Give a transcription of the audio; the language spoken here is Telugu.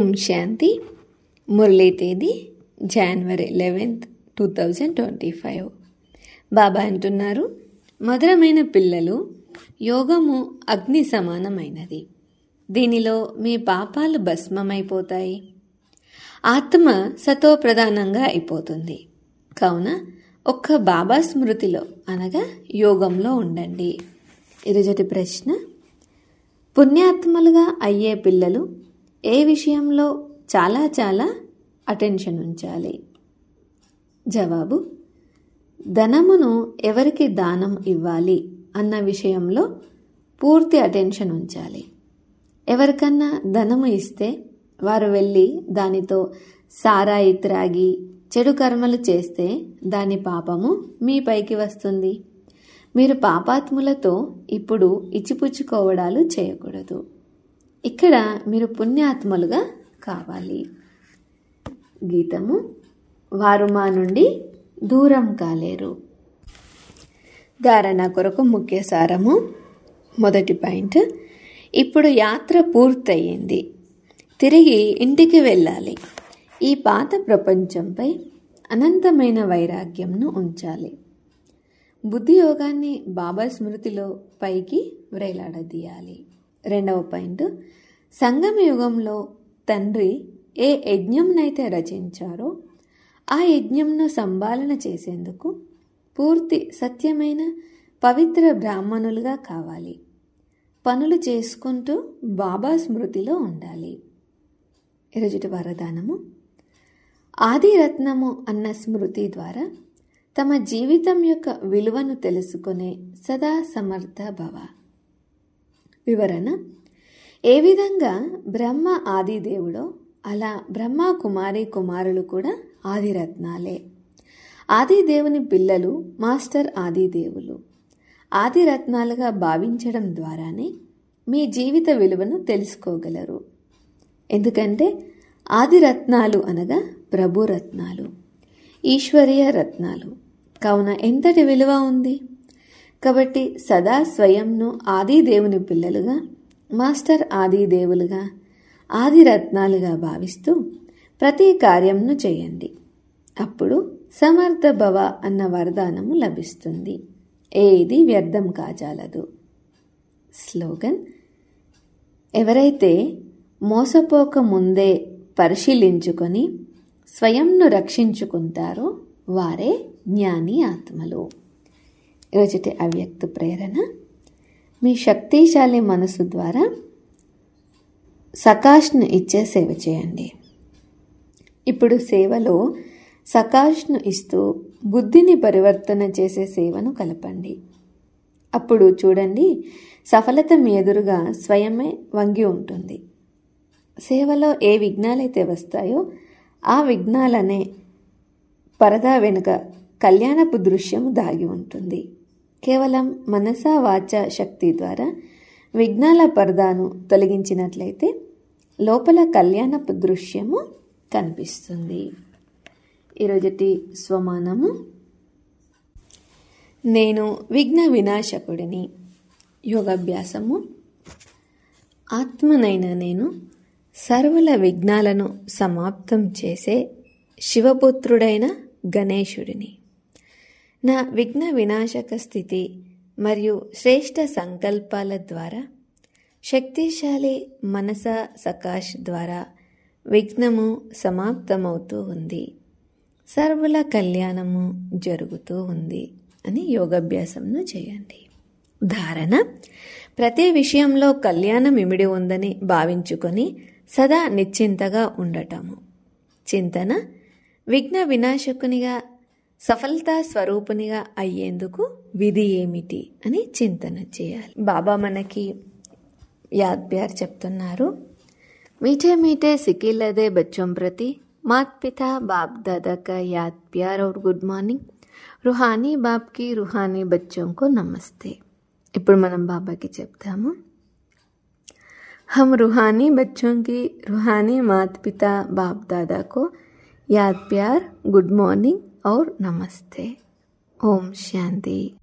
ఓం శాంతి మురళీ తేదీ January eleventh two thousand twenty five Baba అంటున్నారు మధురమైన పిల్లలు యోగము అగ్ని సమానమైనది దీనిలో మీ పాపాలు భస్మమైపోతాయి ఆత్మ సతో ప్రధానంగా అయిపోతుంది కావున ఒక్క బాబా స్మృతిలో అనగా యోగంలో ఉండండి ఈరోజటి ప్రశ్న పుణ్యాత్మలుగా అయ్యే పిల్లలు ఏ విషయంలో చాలా చాలా అటెన్షన్ ఉంచాలి జవాబు ధనమును ఎవరికి దానం ఇవ్వాలి అన్న విషయంలో పూర్తి అటెన్షన్ ఉంచాలి ఎవరికన్నా ధనము ఇస్తే వారు వెళ్ళి దానితో సారాయి త్రాగి చెడు కర్మలు చేస్తే దాని పాపము మీ పైకి వస్తుంది మీరు పాపాత్ములతో ఇప్పుడు ఇచ్చిపుచ్చుకోవడాలు చేయకూడదు ఇక్కడ మీరు పుణ్యాత్మలుగా కావాలి గీతము వారు మా నుండి దూరం కాలేరు ధారణ కొరకు ముఖ్య సారము మొదటి పాయింట్ ఇప్పుడు యాత్ర పూర్తయింది తిరిగి ఇంటికి వెళ్ళాలి ఈ పాత ప్రపంచంపై అనంతమైన వైరాగ్యంను ఉంచాలి బుద్ధి యోగాన్ని బాబా స్మృతిలో పైకి వ్రేలాడదీయాలి రెండవ పాయింట్ సంగమ యుగంలో తండ్రి ఏ యజ్ఞంనైతే రచించారో ఆ యజ్ఞంను సంపాలన చేసేందుకు పూర్తి సత్యమైన పవిత్ర బ్రాహ్మణులుగా కావాలి పనులు చేసుకుంటూ బాబా స్మృతిలో ఉండాలి ఈరోజుటి వరదానము ఆదిరత్నము అన్న స్మృతి ద్వారా తమ జీవితం యొక్క విలువను తెలుసుకునే సదా సమర్థ భవ వివరణ ఏ విధంగా బ్రహ్మ ఆదిదేవుడో అలా బ్రహ్మ కుమారి కుమారులు కూడా ఆదిరత్నాలే ఆదిదేవుని పిల్లలు మాస్టర్ ఆదిదేవులు ఆదిరత్నాలుగా భావించడం ద్వారానే మీ జీవిత విలువను తెలుసుకోగలరు ఎందుకంటే ఆదిరత్నాలు అనగా ప్రభురత్నాలు ఈశ్వరీయ రత్నాలు కావున ఎంతటి విలువ ఉంది కాబట్టి సదా స్వయంను ఆదిదేవుని పిల్లలుగా మాస్టర్ ఆదిదేవులుగా ఆదిరత్నాలుగా భావిస్తూ ప్రతి కార్యంను చేయండి అప్పుడు సమర్థ భవ అన్న వరదానము లభిస్తుంది ఏది వ్యర్థం కాజాలదు స్లోగన్ ఎవరైతే మోసపోక ముందే పరిశీలించుకొని స్వయంను రక్షించుకుంటారో వారే జ్ఞాని ఆత్మలు ఈరోజుటి అవ్యక్త ప్రేరణ మీ శక్తిశాలి మనసు ద్వారా సకాష్ను ఇచ్చే సేవ చేయండి ఇప్పుడు సేవలో సకాష్ను ఇస్తూ బుద్ధిని పరివర్తన చేసే సేవను కలపండి అప్పుడు చూడండి సఫలత మీ ఎదురుగా స్వయమే వంగి ఉంటుంది సేవలో ఏ విఘ్నాలైతే వస్తాయో ఆ విఘ్నాలనే పరదా వెనుక కళ్యాణపు దృశ్యం దాగి ఉంటుంది కేవలం మనసా వాచ శక్తి ద్వారా విఘ్నాల పరదాను తొలగించినట్లయితే లోపల కళ్యాణపు దృశ్యము కనిపిస్తుంది ఈరోజుటి స్వమానము నేను విఘ్న వినాశకుడిని యోగాభ్యాసము ఆత్మనైన నేను సర్వుల విఘ్నాలను సమాప్తం చేసే శివపుత్రుడైన గణేశుడిని నా విఘ్న వినాశక స్థితి మరియు శ్రేష్ట సంకల్పాల ద్వారా శక్తిశాలి మనస సకాష్ ద్వారా విఘ్నము సమాప్తమవుతూ ఉంది సర్వుల కళ్యాణము జరుగుతూ ఉంది అని యోగాభ్యాసంను చేయండి ధారణ ప్రతి విషయంలో కళ్యాణం ఇమిడి ఉందని భావించుకొని సదా నిశ్చింతగా ఉండటము చింతన విఘ్న వినాశకునిగా సఫలతా స్వరూపునిగా అయ్యేందుకు విధి ఏమిటి అని చింతన చేయాలి బాబా మనకి యాద్ ప్యార్ చెప్తున్నారు मीठे मीठे सिकी लदे बच्चों प्रति मात पिता बाप दादा का याद प्यार और गुड మార్నింగ్ రుహానీ బాప్కి రుహానీ బచ్చోంకు నమస్తే ఇప్పుడు మనం బాబాకి చెప్తాము हम रूहानी बच्चों की रूहानी माता पिता बाप दादा को याद प्यार गुड मॉर्निंग और नमस्ते ओम शांति